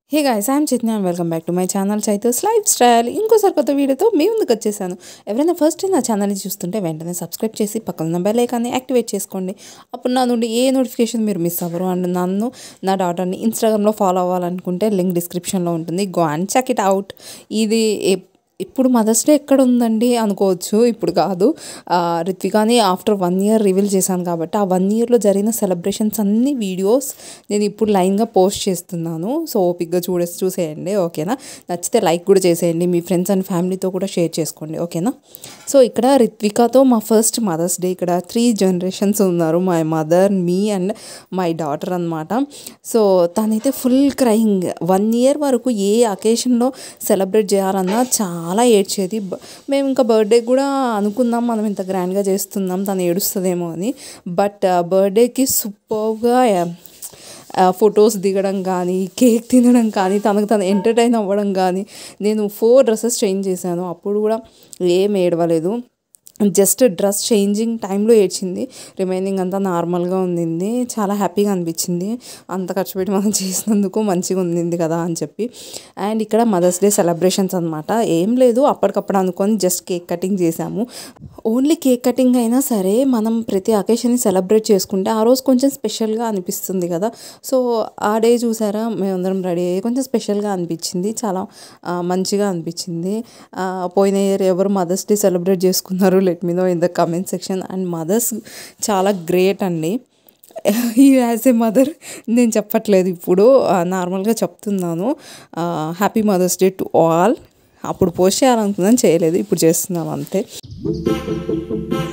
hey guys I'm Chitni and welcome back to my channel Chaitu's lifestyle ఇంకోసారి కొత్త వీడియోతో మీ ముందుకు వచ్చేసాను ఎవరైనా ఫస్ట్ నా ఛానల్ని చూస్తుంటే వెంటనే సబ్స్క్రైబ్ చేసి పక్కన ఉన్న బెల్ ఐకాన్ని యాక్టివేట్ చేసుకోండి అప్పుడు నా నుండి ఏ నోటిఫికేషన్ మీరు మిస్ అవ్వరు అండ్ నన్ను నా డాటర్ని ఇన్స్టాగ్రామ్లో ఫాలో అవ్వాలనుకుంటే లింక్ డిస్క్రిప్షన్లో ఉంటుంది go and check it out ఇది ఎప్- ఇప్పుడు మదర్స్ డే ఎక్కడ ఉందండి అనుకోవచ్చు ఇప్పుడు కాదు ఆ, రిత్వికాని ఆఫ్టర్ వన్ ఇయర్ రివీల్ చేశాను కాబట్టి ఆ వన్ ఇయర్లో జరిగిన సెలబ్రేషన్స్ అన్ని వీడియోస్ నేను ఇప్పుడు లైన్గా పోస్ట్ చేస్తున్నాను సో ఓపిక్గా చూడే చూసేయండి ఓకేనా నచ్చితే లైక్ కూడా చేసేయండి మీ ఫ్రెండ్స్ అండ్ ఫ్యామిలీతో కూడా షేర్ చేసుకోండి ఓకేనా సో ఇక్కడ రిత్వికాతో మా ఫస్ట్ మదర్స్ డే ఇక్కడ త్రీ జనరేషన్స్ ఉన్నారు my mother me and my daughter అనమాట సో తనైతే ఫుల్ క్రయింగ్ వన్ ఇయర్ వరకు ఏ అకేషన్లో సెలబ్రేట్ చేయాలన్నా చాలా ఏడ్చేది బ- మేము ఇంకా బర్త్డే కూడా అనుకున్నాం మనం ఇంత గ్రాండ్గా చేస్తున్నాం తను ఏడుస్తుందేమో అని బట్ బర్త్డేకి సూపర్గా ఫొటోస్ దిగడం కానీ కేక్ తినడం కానీ తనకు తను ఎంటర్టైన్ అవ్వడం కానీ నేను ఫోర్ డ్రెస్సెస్ చేంజ్ చేశాను అప్పుడు కూడా ఏం ఏడవలేదు జస్ట్ డ్రెస్ చేంజింగ్ టైంలో ఏడ్చింది రిమైనింగ్ అంతా నార్మల్గా ఉండింది చాలా హ్యాపీగా అనిపించింది అంత ఖర్చు పెట్టి మనం చేసినందుకు మంచిగా ఉండింది కదా అని చెప్పి అండ్ ఇక్కడ మదర్స్ డే సెలబ్రేషన్స్ అనమాట ఏం లేదు అప్పటికప్పుడు అనుకొని జస్ట్ కేక్ కటింగ్ చేసాము ఓన్లీ కేక్ కటింగ్ అయినా సరే మనం ప్రతి అకేషన్ని సెలబ్రేట్ చేసుకుంటే ఆ రోజు కొంచెం స్పెషల్గా అనిపిస్తుంది కదా సో ఆ డే చూసారా మేమందరం రెడీ అయ్యి కొంచెం స్పెషల్గా అనిపించింది చాలా ఆ, మంచిగా అనిపించింది ఆ, పోయిన ఇయర్ ఎవరు మదర్స్ డే సెలబ్రేట్ చేసుకున్నారు let me know in the comment section and mothers చాలా గ్రేట్ అండి ఈ యాజ్ ఏ మదర్ నేను చెప్పట్లేదు ఇప్పుడు నార్మల్గా చెప్తున్నాను happy mother's day to all అప్పుడు పోస్ట్ చేయాలనుకున్నాను చేయలేదు ఇప్పుడు చేస్తున్నాను అంతే